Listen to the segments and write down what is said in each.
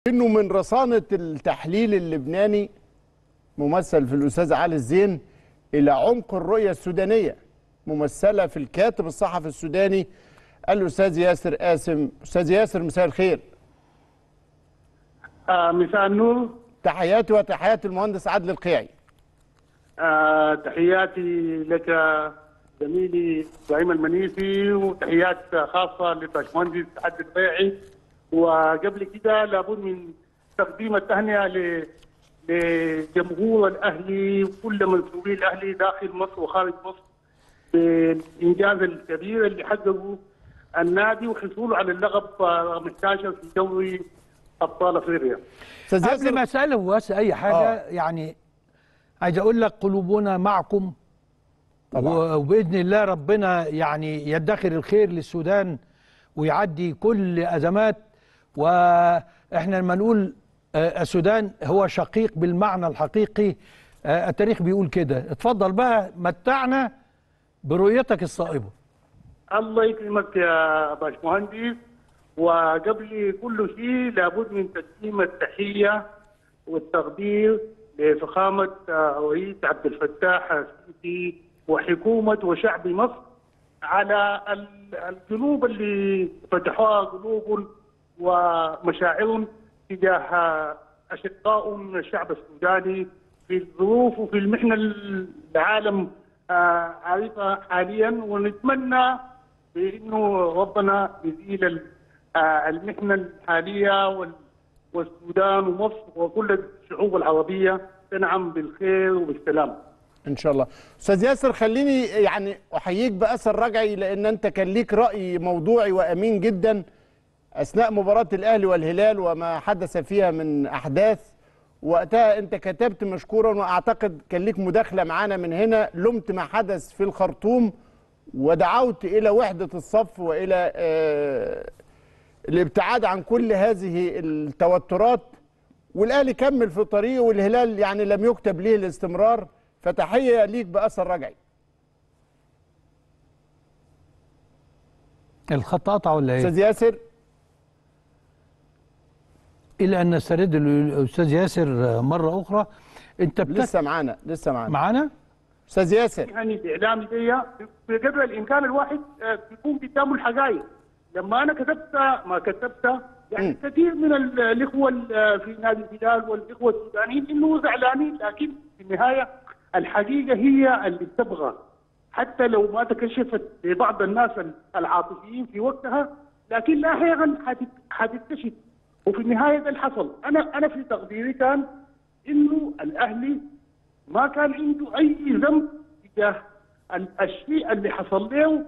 انه من رصانه التحليل اللبناني ممثل في الاستاذ علي الزين الى عمق الرؤيه السودانيه ممثله في الكاتب الصحفي السوداني الاستاذ ياسر قاسم استاذ ياسر مساء الخير آه مساء النور تحياتي وتحيات المهندس عادل القيعي آه تحياتي لك زميلي ابراهيم المنيسي وتحيات خاصه للباشمهندس عبد البيعي وقبل كده لابد من تقديم التهنئه ل لجمهور الاهلي وكل منسوبي الاهلي داخل مصر وخارج مصر بالانجاز الكبير اللي حققه النادي وحصوله على اللقب رقم 11 في دوري ابطال افريقيا. استاذ قبل ما ياسر اساله بس اي حاجه آه. يعني عايز اقول لك قلوبنا معكم طبعا. و- وباذن الله ربنا يعني يدخر الخير للسودان ويعدي كل ازمات واحنا لما نقول آه، السودان هو شقيق بالمعنى الحقيقي آه، التاريخ بيقول كده اتفضل بقى متعنا برؤيتك الصائبه الله يكرمك يا باشمهندس وقبل كل شيء لابد من تقديم التحيه والتقدير لفخامه آه، رئيس عبد الفتاح السيسي وحكومه وشعب مصر على ال- الجنوب اللي فتحوها قلوبهم ومشاعرهم تجاه اشقائهم من الشعب السوداني في الظروف وفي المحنه اللي العالم آه، عارفها حاليا ونتمنى بانه ربنا يزيل ال- آه، المحنه الحاليه وال- والسودان ومصر وكل الشعوب العربيه تنعم بالخير وبالسلام. ان شاء الله استاذ ياسر خليني يعني احييك باثر رجعي لان انت كان ليك راي موضوعي وامين جدا اثناء مباراه الاهلي والهلال وما حدث فيها من احداث وقتها انت كتبت مشكورا واعتقد كان ليك مداخله معانا من هنا لمت ما حدث في الخرطوم ودعوت الى وحده الصف والى آه، الابتعاد عن كل هذه التوترات والاهلي كمل في طريقه والهلال يعني لم يكتب ليه الاستمرار فتحيه ليك باثر رجعي الخط قطع ولا ايه؟ استاذ ياسر الى ان نسترد الاستاذ ياسر مره اخرى انت بتك... لسه معانا لسه معانا معانا؟ استاذ ياسر يعني الاعلامي دي بقدر الامكان الواحد آه، بيكون قدامه الحقائق لما انا كتبت ما كتبت يعني مم. كثير من ال- الاخوه ال- في نادي الهلال والاخوه السودانيين انه زعلانين لكن في النهايه الحقيقه هي اللي تبغى حتى لو ما تكشفت لبعض الناس العاطفيين في وقتها لكن لاحقا حتت- حتتكشف وفي النهايه ده اللي حصل انا انا في تقديري كان انه الاهلي ما كان عنده اي ذنب تجاه ال- الشيء اللي حصل له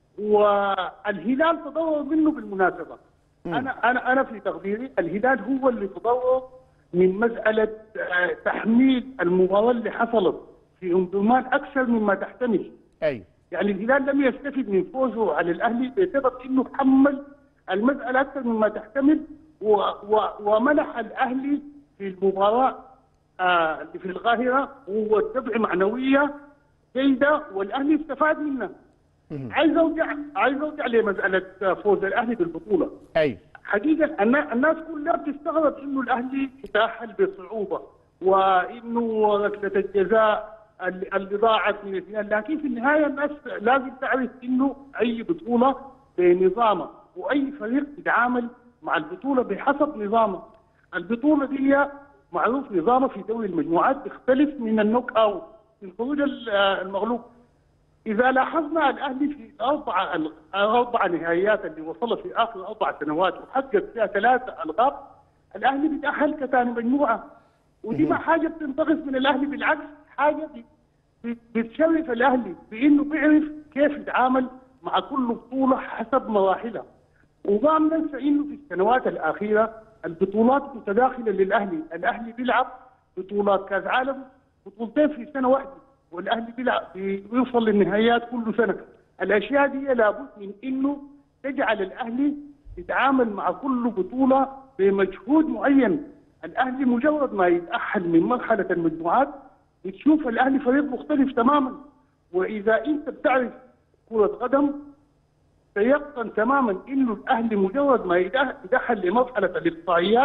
والهلال تضرر منه بالمناسبه انا انا انا في تقديري الهلال هو اللي تضرر من مساله آه، تحميل المباراه اللي حصلت في ام درمان اكثر مما تحتمل ايوه يعني الهلال لم يستفد من فوزه على الاهلي بسبب انه حمل المساله اكثر مما تحتمل و و ومنح الاهلي في المباراه آه اللي في القاهره هو دفع معنويه جيده والاهلي استفاد منها. عايز ارجع عايز ارجع لمساله فوز الاهلي بالبطوله. ايوه حقيقة النا- الناس كلها بتستغرب انه الاهلي تأهل بصعوبة وانه ركلة الجزاء اللي اللي ضاعت من الهلال لكن في النهاية الناس لازم تعرف انه اي بطولة بنظامها واي فريق بيتعامل مع البطولة بحسب نظامه البطولة دي معروف نظامها في دوري المجموعات بيختلف من النوك اوت من خروج ال- المغلوب إذا لاحظنا الأهلي في الأربع الأربع نهائيات اللي وصل في آخر أربع سنوات وحقق فيها ثلاثة ألقاب الأهلي بيتأهل كثاني مجموعة ودي ما حاجة بتنتقص من الأهلي بالعكس حاجة بي- بي- بتشرف الأهلي بإنه بيعرف كيف يتعامل مع كل بطولة حسب مراحلها وما ننسى إنه في السنوات الأخيرة البطولات متداخلة للأهلي الأهلي بيلعب بطولات كأس عالم بطولتين في سنة واحدة والاهلي بيلعب بيوصل للنهائيات كل سنه الاشياء دي لابد من انه تجعل الاهلي يتعامل مع كل بطوله بمجهود معين الاهلي مجرد ما يتاهل من مرحله المجموعات بتشوف الاهلي فريق مختلف تماما واذا انت بتعرف كره قدم تيقن تماما انه الاهلي مجرد ما يتأهل يتأهل لمرحله الاقصائيات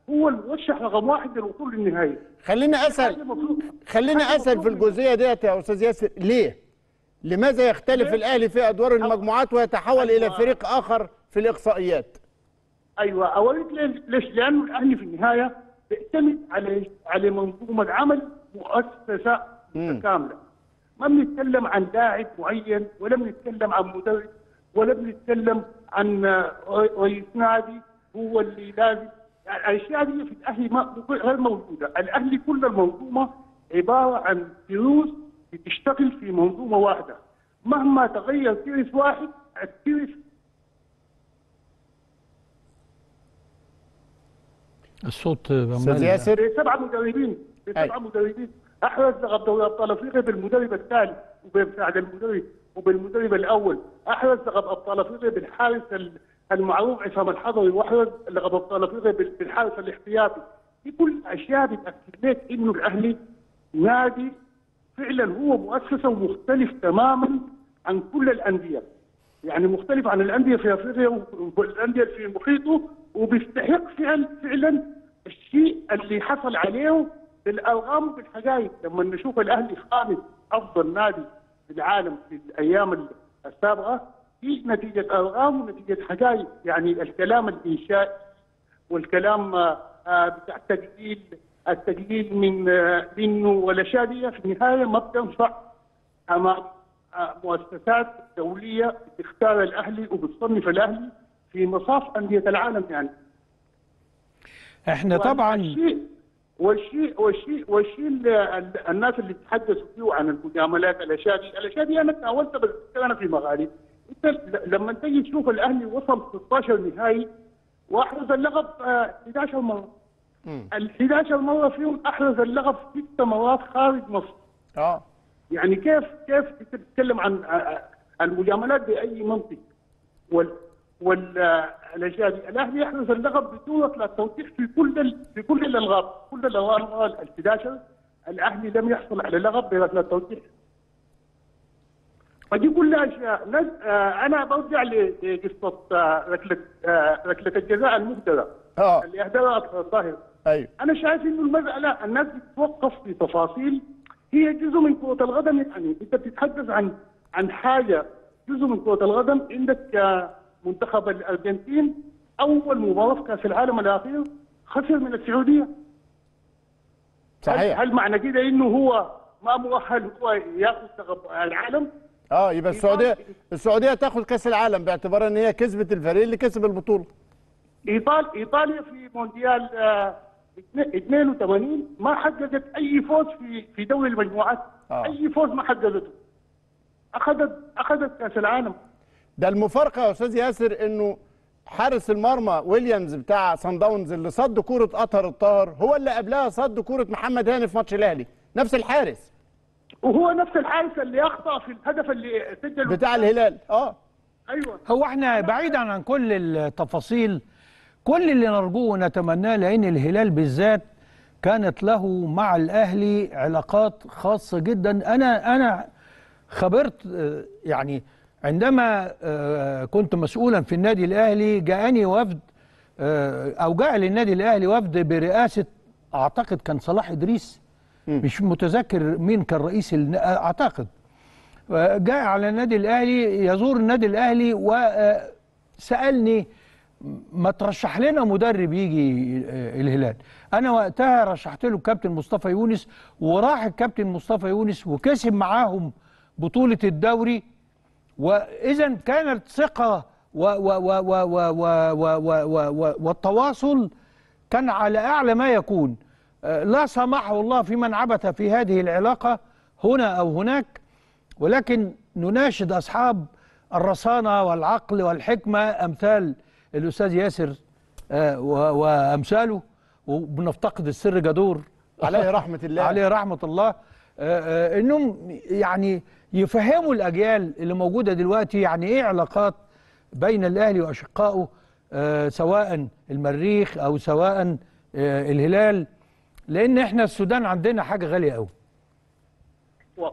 هو المرشح رقم واحد للوصول للنهائي خليني حاجة اسال مفروض- خليني حاجة اسال في مفروض الجزئيه ديت يا استاذ ياسر ليه؟ لماذا يختلف ليه؟ الاهلي في ادوار المجموعات ويتحول الى أيوة. فريق اخر في الاقصائيات؟ ايوه اوريك ليه- ليش؟ لانه الاهلي في النهايه بيعتمد على على منظومه عمل مؤسسه متكامله. ما بنتكلم عن لاعب معين ولا بنتكلم عن مدرب ولا بنتكلم عن آه، رئيس نادي هو اللي لازم يعني الاشياء دي في الاهلي ما غير موجوده، الاهلي كل المنظومه عباره عن فلوس بتشتغل في منظومه واحده. مهما تغير تيرس واحد التيرس الصوت استاذ عمال- ياسر سبعه مدربين أي. سبعه مدربين احرز لقب دوري ابطال افريقيا بالمدرب الثاني وبمساعد المدرب وبالمدرب الاول احرز لقب ابطال افريقيا بالحارس ال- المعروف عصام الحضري واحرز لقب ابطال افريقيا بال- بالحارس الاحتياطي دي كل اشياء بتاكد لك انه الاهلي نادي فعلا هو مؤسسه ومختلف تماما عن كل الانديه يعني مختلف عن الانديه في افريقيا والانديه في محيطه وبيستحق فعلا فعلا الشيء اللي حصل عليه بالارقام وبالحقائق لما نشوف الاهلي خامس افضل نادي في العالم في الايام السابقه دي نتيجه ارقام ونتيجه حقائق يعني الكلام الانشائي والكلام آه، آه، بتاع التقليل التقليل من آه، منه والاشياء دي في النهايه ما بتنفع امام آه، مؤسسات دوليه بتختار الاهلي وبتصنف الاهلي في مصاف انديه العالم يعني احنا طبعا والشيء والشيء والشيء والشيء اللي ال- الناس اللي تحدثوا فيه عن المجاملات الاشياء دي الاشياء دي انا تناولتها بس انا في مغالي انت ل- لما تيجي تشوف الاهلي وصل 16 نهائي واحرز اللقب آه، 11 مره ال 11 مره فيهم احرز اللقب ست مرات خارج مصر اه يعني كيف كيف انت بتتكلم عن عن المجاملات باي منطق وال والاشياء دي الاهلي يحرز اللقب بدون اطلاق توضيح في كل ال... في كل الالغاب كل الالغاب ال 11 الاهلي لم يحصل على لقب بركله التوضيح فدي كلها اشياء نز... آه انا برجع ل- لقصه آه، ركله آه، ركله الجزاء المهدره اه اللي اهدرها الطاهر ايوه انا شايف انه المساله الناس بتتوقف في تفاصيل هي جزء من كره القدم يعني انت بتتحدث عن عن حاجه جزء من كره القدم عندك آه، منتخب الارجنتين اول مباراه في كاس العالم الاخير خسر من السعوديه هل, صحيح هل معنى كده انه هو ما مؤهل هو ياخذ لقب العالم؟ اه يبقى السعوديه السعوديه تاخد كاس العالم باعتبار ان هي كسبت الفريق اللي كسب البطوله ايطاليا ايطاليا في مونديال آه، 82 ما حققت اي فوز في في دوري المجموعات آه. اي فوز ما حققته اخذت اخذت كاس العالم ده المفارقه يا استاذ ياسر انه حارس المرمى ويليامز بتاع سان داونز اللي صد كوره اطهر الطاهر هو اللي قبلها صد كوره محمد هاني في ماتش الاهلي نفس الحارس وهو نفس الحارس اللي اخطا في الهدف اللي سجله بتاع الهلال اه ايوه هو احنا بعيدا عن كل التفاصيل كل اللي نرجوه ونتمناه لان الهلال بالذات كانت له مع الاهلي علاقات خاصه جدا انا انا خبرت آه، يعني عندما آه، كنت مسؤولا في النادي الاهلي جاءني وفد آه، او جاء للنادي الاهلي وفد برئاسه اعتقد كان صلاح ادريس مش متذكر مين كان رئيس الن- اعتقد جاء على النادي الاهلي يزور النادي الاهلي وسالني ما ترشح لنا مدرب يجي آه، الهلال انا وقتها رشحت له الكابتن مصطفى يونس وراح الكابتن مصطفى يونس وكسب معاهم بطوله الدوري واذا كانت ثقه و و و و و و و و و و والتواصل كان على اعلى ما يكون آه، لا سمحه الله في من عبث في هذه العلاقه هنا او هناك ولكن نناشد اصحاب الرصانه والعقل والحكمه امثال الاستاذ ياسر آه، و- وامثاله وبنفتقد السر جدور عليه رحمة الله. عليه رحمه الله آه، آه، انهم يعني يفهموا الاجيال اللي موجوده دلوقتي يعني ايه علاقات بين الاهلي واشقائه آه، سواء المريخ او سواء آه، الهلال لان احنا السودان عندنا حاجه غاليه قوي و-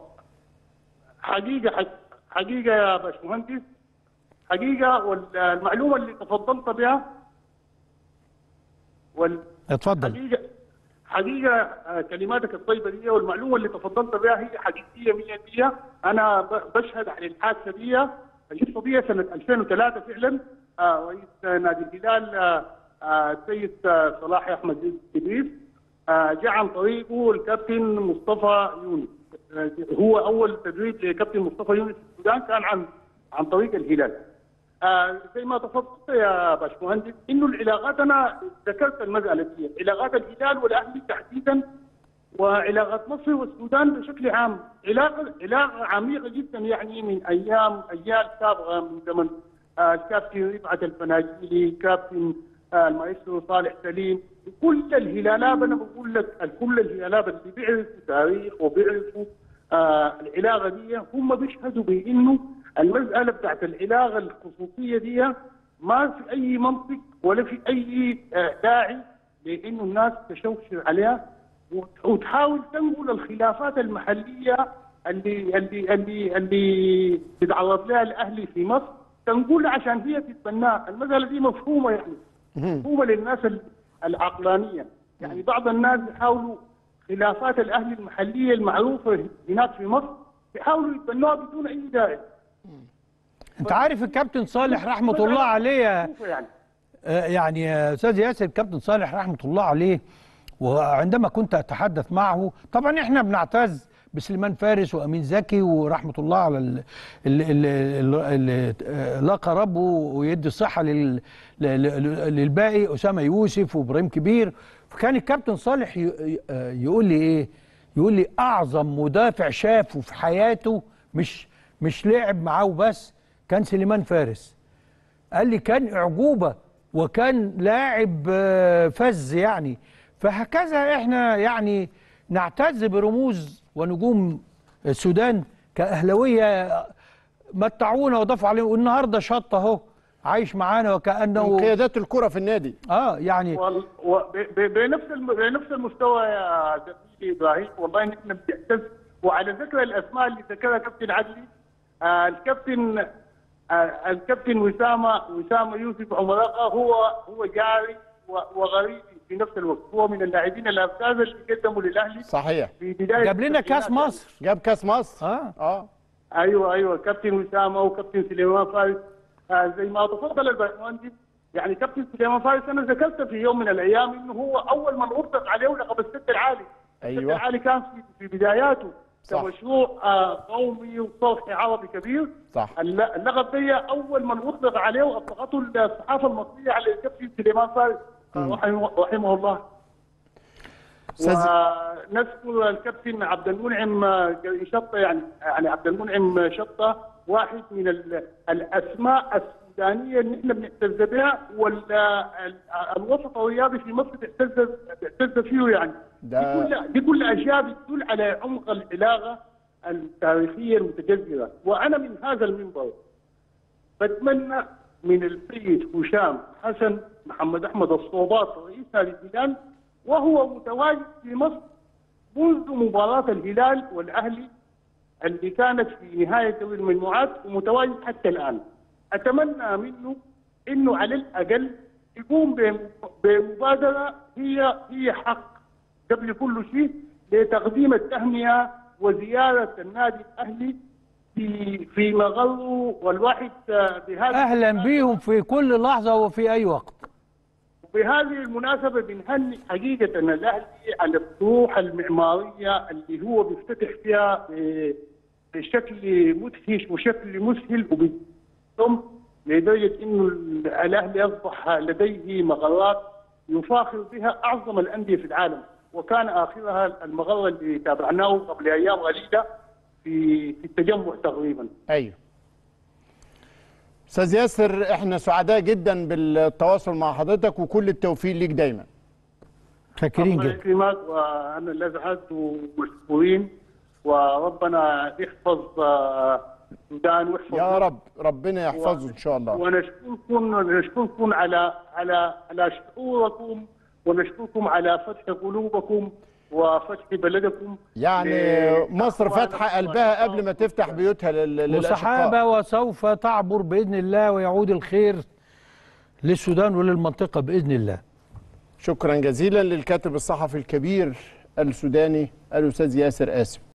حقيقه حقيقه يا باشمهندس حقيقه والمعلومه اللي تفضلت بها وال اتفضل حقيقه حقيقه آه، كلماتك الطيبه دي والمعلومه اللي تفضلت بها هي حقيقيه 100% انا ب- بشهد عن الحادثه دي القصه دي سنه 2003 فعلا آه، رئيس نادي الهلال آه، آه، السيد آه، صلاح احمد ادريس آه، جاء عن طريقه الكابتن مصطفى يونس آه، هو اول تدريب لكابتن مصطفى يونس في السودان كان عن عن طريق الهلال آه زي ما تفضلت يا باشمهندس انه العلاقات انا ذكرت المساله دي علاقات الهلال والاهلي تحديدا وعلاقات مصر والسودان بشكل عام علاقه علاقه عميقه جدا يعني من ايام ايام سابقه من زمن آه الكابتن رفعت الفناجيلي كابتن آه المايسترو صالح سليم كل الهلالات انا بقول لك كل الهلالات اللي بيعرفوا تاريخ وبيعرفوا آه العلاقه دي هم بيشهدوا بانه المساله بتاعت العلاقه الخصوصيه دي ما في اي منطق ولا في اي آه داعي لانه الناس تشوشر عليها وت- وتحاول تنقل الخلافات المحليه اللي اللي اللي اللي بيتعرض لها الاهلي في مصر تنقلها عشان هي تتبناها، المساله دي مفهومه يعني مفهومه للناس ال- العقلانيه، يعني بعض الناس بيحاولوا خلافات الاهلي المحليه المعروفه هناك في مصر بيحاولوا يتبنوها بدون اي داعي. انت عارف الكابتن صالح رحمه الله عليه معروفة يعني آه، يعني يا استاذ ياسر الكابتن صالح رحمه الله عليه وعندما كنت اتحدث معه طبعا احنا بنعتز بسليمان فارس وامين زكي ورحمه الله على ال- ال- ال- ال- اللي آه، لقى ربه ويدي الصحه لل- ل- ل- للباقي اسامه يوسف وابراهيم كبير فكان الكابتن صالح ي- ي- آه، يقول لي ايه يقول لي اعظم مدافع شافه في حياته مش مش لعب معاه بس كان سليمان فارس قال لي كان اعجوبه وكان لاعب آه، فز يعني فهكذا احنا يعني نعتز برموز ونجوم السودان كاهلاويه متعونا وضافوا علينا والنهارده شط اهو عايش معانا من وكانه قيادات الكره في النادي اه يعني وال- و- ب- ب- بنفس الم- بنفس المستوى يا زميلي ابراهيم والله نحن بنعتز وعلى ذكر الاسماء اللي ذكرها كابتن عدلي آه الكابتن آه الكابتن وسامه وسامه يوسف عمرقه هو هو جاري و- وغريبي في نفس الوقت هو من اللاعبين الافذاذ اللي قدموا للاهلي صحيح في بدايه جاب لنا كاس التسعينات. مصر جاب كاس مصر اه اه ايوه ايوه كابتن وسامه وكابتن سليمان فارس آه زي ما تفضل الباشمهندس يعني كابتن سليمان فارس انا ذكرت في يوم من الايام انه هو اول من اطلق عليه لقب السد العالي السد أيوة. العالي كان في, في بداياته صح. كمشروع آه قومي وصوتي عربي كبير صح. الل- اللقب ده اول من اطلق عليه واطلقته الصحافه المصريه على الكابتن سليمان فارس آه، رحمه, رحمه الله أستاذ- ونذكر الكابتن عبد المنعم شطه يعني يعني عبد المنعم شطه واحد من ال- الاسماء السودانيه اللي احنا بنعتز بها والوسط الرياضي في مصر بيعتز بيعتز فيه يعني ده- دي كل دي كل اشياء بتدل على عمق العلاقه التاريخيه المتجذره وانا من هذا المنبر بتمنى من السيد هشام حسن محمد احمد الصوباط رئيس نادي الهلال وهو متواجد في مصر منذ مباراه الهلال والاهلي اللي كانت في نهايه دوري المجموعات ومتواجد حتى الان. اتمنى منه انه على الاقل يقوم بم- بمبادره هي هي حق قبل كل شيء لتقديم التهنئه وزياره النادي الاهلي في في مغره والواحد آه، بهذا اهلا بيهم في كل لحظه وفي اي وقت بهذه المناسبة بنهني حقيقة الأهلي على الطروح المعمارية اللي هو بيفتتح فيها ب- بشكل مدهش وشكل مسهل وبيتم لدرجة إنه الأهلي أصبح لديه مغرات يفاخر بها أعظم الأندية في العالم وكان آخرها المغرة اللي تابعناه قبل أيام قليلة في في التجمع تقريبا ايوه استاذ ياسر احنا سعداء جدا بالتواصل مع حضرتك وكل التوفيق ليك دايما شاكرين الله جدا يكرمك وانا اللي زعلت ومشكورين وربنا يحفظ آه، السودان ويحفظ يا مصر. رب ربنا يحفظه ان شاء الله ونشكركم نشكركم على على على شعوركم ونشكركم على فتح قلوبكم وفتح بلدكم يعني ل- مصر فاتحه قلبها قبل ما تفتح بيوتها لل- للاشقاء وسحابة وسوف تعبر بإذن الله ويعود الخير للسودان وللمنطقة بإذن الله شكرا جزيلا للكاتب الصحفي الكبير السوداني الاستاذ ياسر قاسم